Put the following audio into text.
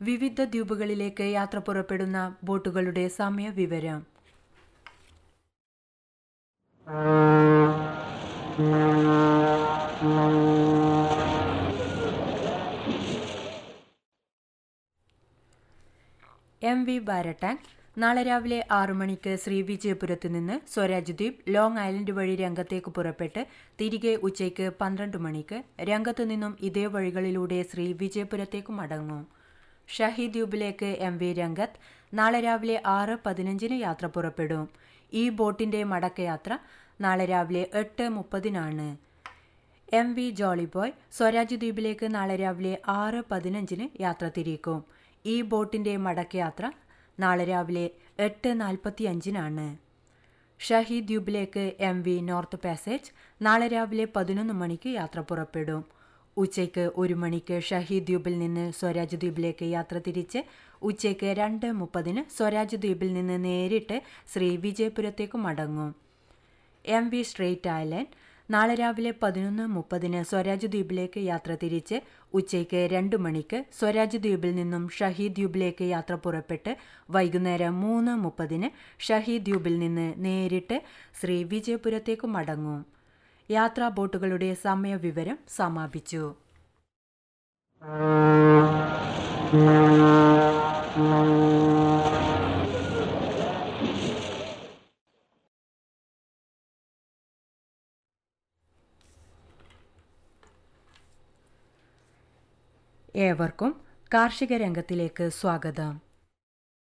വിവിധ ദ്വീപുകളിലേക്ക് യാത്ര പുറപ്പെടുന്ന ബോട്ടുകളുടെ സമയവിവരം എം വി ബാരട്ടാങ് നാളെ രാവിലെ ആറു മണിക്ക് ശ്രീവിജയപുരത്ത് നിന്ന് സ്വരാജ് ദ്വീപ് ലോങ് ഐലൻഡ് വഴി രംഗത്തേക്ക് പുറപ്പെട്ട് തിരികെ ഉച്ചയ്ക്ക് പന്ത്രണ്ട് മണിക്ക് രംഗത്തു നിന്നും ഇതേ വഴികളിലൂടെ ശ്രീവിജയപുരത്തേക്ക് മടങ്ങും ഷഹി ദ്വീപിലേക്ക് എം വി രംഗത്ത് നാളെ രാവിലെ ആറ് പതിനഞ്ചിന് യാത്ര പുറപ്പെടും ഈ ബോട്ടിന്റെ മടക്കയാത്ര നാളെ രാവിലെ എട്ട് മുപ്പതിനാണ് എം വി ജോളിബോയ് സ്വരാജ് ദ്വീപിലേക്ക് നാളെ രാവിലെ ആറ് പതിനഞ്ചിന് യാത്ര തിരിക്കും ഈ ബോട്ടിന്റെ മടക്കയാത്ര നാളെ രാവിലെ എട്ട് നാൽപ്പത്തി അഞ്ചിനാണ് ഷഹീദ് ദ്വീപിലേക്ക് എം വി നോർത്ത് പാസേജ് നാളെ രാവിലെ പതിനൊന്ന് മണിക്ക് യാത്ര പുറപ്പെടും ഉച്ചയ്ക്ക് ഒരു മണിക്ക് ഷഹീദ് ദ്വീപിൽ നിന്ന് സ്വരാജ് ദ്വീപിലേക്ക് യാത്ര തിരിച്ച് ഉച്ചയ്ക്ക് രണ്ട് മുപ്പതിന് സ്വരാജ് ദ്വീപിൽ നിന്ന് നേരിട്ട് ശ്രീ വിജയപുരത്തേക്ക് മടങ്ങും എം വി സ്ട്രേറ്റ് ഐലൻഡ് നാളെ രാവിലെ പതിനൊന്ന് മുപ്പതിന് സ്വരാജ് ദ്വീപിലേക്ക് യാത്ര തിരിച്ച് ഉച്ചയ്ക്ക് രണ്ട് മണിക്ക് സ്വരാജ് ദ്വീപിൽ നിന്നും ഷഹീദ് ദ്വീപിലേക്ക് യാത്ര പുറപ്പെട്ട് വൈകുന്നേരം മൂന്ന് മുപ്പതിന് ഷഹീദ് ദ്വീപിൽ നിന്ന് നേരിട്ട് ശ്രീ വിജയപുരത്തേക്ക് മടങ്ങും യാത്രാ ബോട്ടുകളുടെ സമയവിവരം സമാപിച്ചു ഏവർക്കും കാർഷിക രംഗത്തിലേക്ക് സ്വാഗതം